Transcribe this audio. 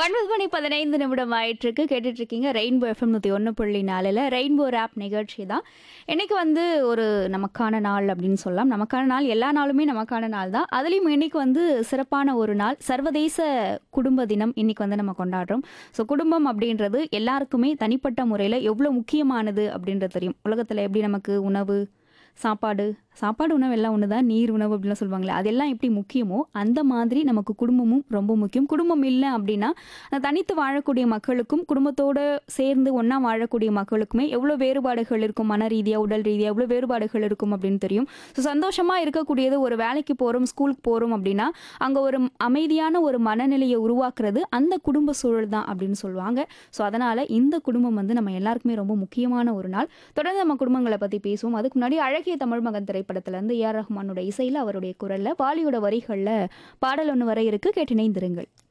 ஒன்பது மணி பதினைந்து நிமிடம் ஆயிட்டிருக்கு கேட்டுட்டு இருக்கீங்க ரெயின்போ எஃப்எம் நூற்றி ஒன்று புள்ளி நாலில் ரெயின்போ ரேப் நிகழ்ச்சி தான் இன்னைக்கு வந்து ஒரு நமக்கான நாள் அப்படின்னு சொல்லலாம் நமக்கான நாள் எல்லா நாளுமே நமக்கான நாள் தான் அதுலேயும் இன்னைக்கு வந்து சிறப்பான ஒரு நாள் சர்வதேச குடும்ப தினம் இன்னைக்கு வந்து நம்ம கொண்டாடுறோம் ஸோ குடும்பம் அப்படின்றது எல்லாருக்குமே தனிப்பட்ட முறையில் எவ்வளோ முக்கியமானது அப்படின்றது தெரியும் உலகத்தில் எப்படி நமக்கு உணவு சாப்பாடு சாப்பாடு உணவு எல்லாம் ஒன்று தான் நீர் உணவு அப்படிலாம் சொல்லுவாங்களே அதெல்லாம் எப்படி முக்கியமோ அந்த மாதிரி நமக்கு குடும்பமும் ரொம்ப முக்கியம் குடும்பம் இல்லை அப்படின்னா அந்த தனித்து வாழக்கூடிய மக்களுக்கும் குடும்பத்தோடு சேர்ந்து ஒன்றா வாழக்கூடிய மக்களுக்குமே எவ்வளோ வேறுபாடுகள் இருக்கும் மன ரீதியாக உடல் ரீதியாக எவ்வளோ வேறுபாடுகள் இருக்கும் அப்படின்னு தெரியும் ஸோ சந்தோஷமாக இருக்கக்கூடியது ஒரு வேலைக்கு போகிறோம் ஸ்கூலுக்கு போகிறோம் அப்படின்னா அங்கே ஒரு அமைதியான ஒரு மனநிலையை உருவாக்குறது அந்த குடும்ப சூழல் தான் அப்படின்னு சொல்லுவாங்க ஸோ அதனால் இந்த குடும்பம் வந்து நம்ம எல்லாருக்குமே ரொம்ப முக்கியமான ஒரு நாள் தொடர்ந்து நம்ம குடும்பங்களை பற்றி பேசுவோம் அதுக்கு முன்னாடி அழகிய தமிழ் மகன் திரைப்படத்திலேருந்து ஏஆர் ரஹ்மானோட இசையில் அவருடைய குரலில் பாலியோட வரிகளில் பாடல் ஒன்று வர இருக்கு கேட்டினைந்திருங்கள்